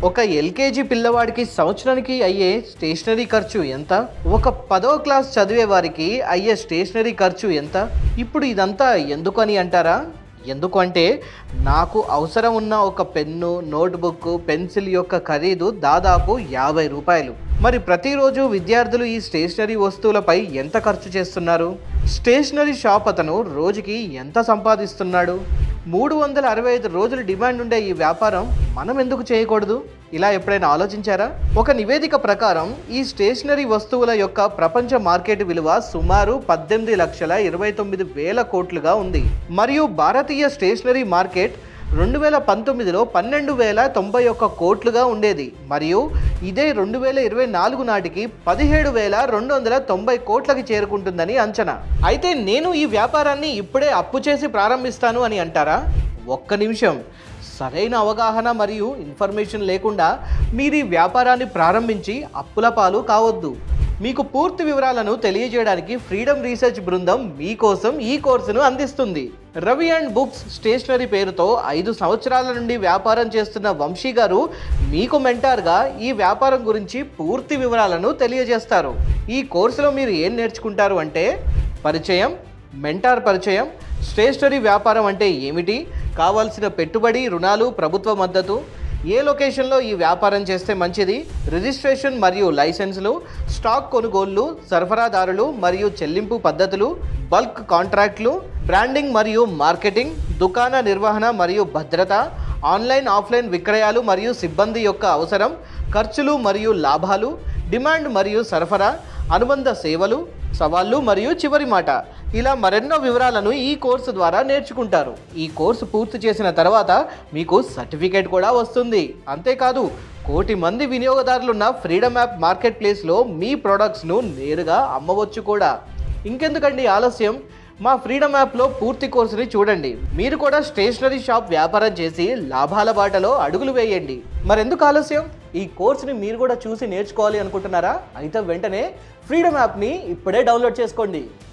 ఒక ఎల్కేజీ పిల్లవాడికి సంవత్సరానికి అయ్యే స్టేషనరీ ఖర్చు ఎంత ఒక పదో క్లాస్ చదివే వారికి అయ్యే స్టేషనరీ ఖర్చు ఎంత ఇప్పుడు ఇదంతా ఎందుకని అంటారా ఎందుకు అంటే నాకు అవసరం ఉన్న ఒక పెన్ను నోట్బుక్ పెన్సిల్ యొక్క ఖరీదు దాదాపు యాభై రూపాయలు మరి ప్రతిరోజు విద్యార్థులు ఈ స్టేషనరీ వస్తువులపై ఎంత ఖర్చు చేస్తున్నారు స్టేషనరీ షాప్ అతను రోజుకి ఎంత సంపాదిస్తున్నాడు మూడు వందల అరవై ఐదు రోజులు డిమాండ్ ఉండే ఈ వ్యాపారం మనం ఎందుకు చేయకూడదు ఇలా ఎప్పుడైనా ఆలోచించారా ఒక నివేదిక ప్రకారం ఈ స్టేషనరీ వస్తువుల యొక్క ప్రపంచ మార్కెట్ విలువ సుమారు పద్దెనిమిది లక్షల ఇరవై తొమ్మిది వేల కోట్లుగా ఉంది మరియు భారతీయ స్టేషనరీ మార్కెట్ రెండు వేల పంతొమ్మిదిలో పన్నెండు వేల తొంభై ఒక్క కోట్లుగా ఉండేది మరియు ఇదే రెండు వేల ఇరవై నాలుగు నాటికి పదిహేడు వేల రెండు వందల తొంభై కోట్లకి చేరుకుంటుందని అంచనా అయితే నేను ఈ వ్యాపారాన్ని ఇప్పుడే అప్పు చేసి ప్రారంభిస్తాను అని అంటారా ఒక్క నిమిషం సరైన అవగాహన మరియు ఇన్ఫర్మేషన్ లేకుండా మీరు ఈ వ్యాపారాన్ని ప్రారంభించి అప్పుల పాలు కావద్దు మీకు పూర్తి వివరాలను తెలియజేయడానికి ఫ్రీడమ్ రీసెర్చ్ బృందం మీకోసం ఈ కోర్సును అందిస్తుంది రవి అండ్ బుక్స్ స్టేషనరీ పేరుతో ఐదు సంవత్సరాల నుండి వ్యాపారం చేస్తున్న వంశీ గారు మీకు మెంటార్గా ఈ వ్యాపారం గురించి పూర్తి వివరాలను తెలియజేస్తారు ఈ కోర్సులో మీరు ఏం నేర్చుకుంటారు అంటే పరిచయం మెంటార్ పరిచయం స్టేషనరీ వ్యాపారం అంటే ఏమిటి కావాల్సిన పెట్టుబడి రుణాలు ప్రభుత్వ మద్దతు ఏ లొకేషన్లో ఈ వ్యాపారం చేస్తే మంచిది రిజిస్ట్రేషన్ మరియు లైసెన్సులు స్టాక్ కొనుగోళ్లు సరఫరాదారులు మరియు చెల్లింపు పద్ధతులు బల్క్ కాంట్రాక్ట్లు బ్రాండింగ్ మరియు మార్కెటింగ్ దుకాణ నిర్వహణ మరియు భద్రత ఆన్లైన్ ఆఫ్లైన్ విక్రయాలు మరియు సిబ్బంది యొక్క అవసరం ఖర్చులు మరియు లాభాలు డిమాండ్ మరియు సరఫరా అనుబంధ సేవలు సవాళ్ళు మరియు చివరి మాట ఇలా మరెన్నో వివరాలను ఈ కోర్సు ద్వారా నేర్చుకుంటారు ఈ కోర్సు పూర్తి చేసిన తర్వాత మీకు సర్టిఫికేట్ కూడా వస్తుంది అంతేకాదు కోటి మంది వినియోగదారులున్న ఫ్రీడమ్ యాప్ మార్కెట్ ప్లేస్లో మీ ప్రొడక్ట్స్ను నేరుగా అమ్మవచ్చు కూడా ఇంకెందుకండి ఆలస్యం మా ఫ్రీడమ్ యాప్లో పూర్తి కోర్సుని చూడండి మీరు కూడా స్టేషనరీ షాప్ వ్యాపారం చేసి లాభాల బాటలో అడుగులు వేయండి మరెందుకు ఆలస్యం ఈ కోర్సుని మీరు కూడా చూసి నేర్చుకోవాలి అనుకుంటున్నారా అయితే వెంటనే ఫ్రీడమ్ యాప్ని ఇప్పుడే డౌన్లోడ్ చేసుకోండి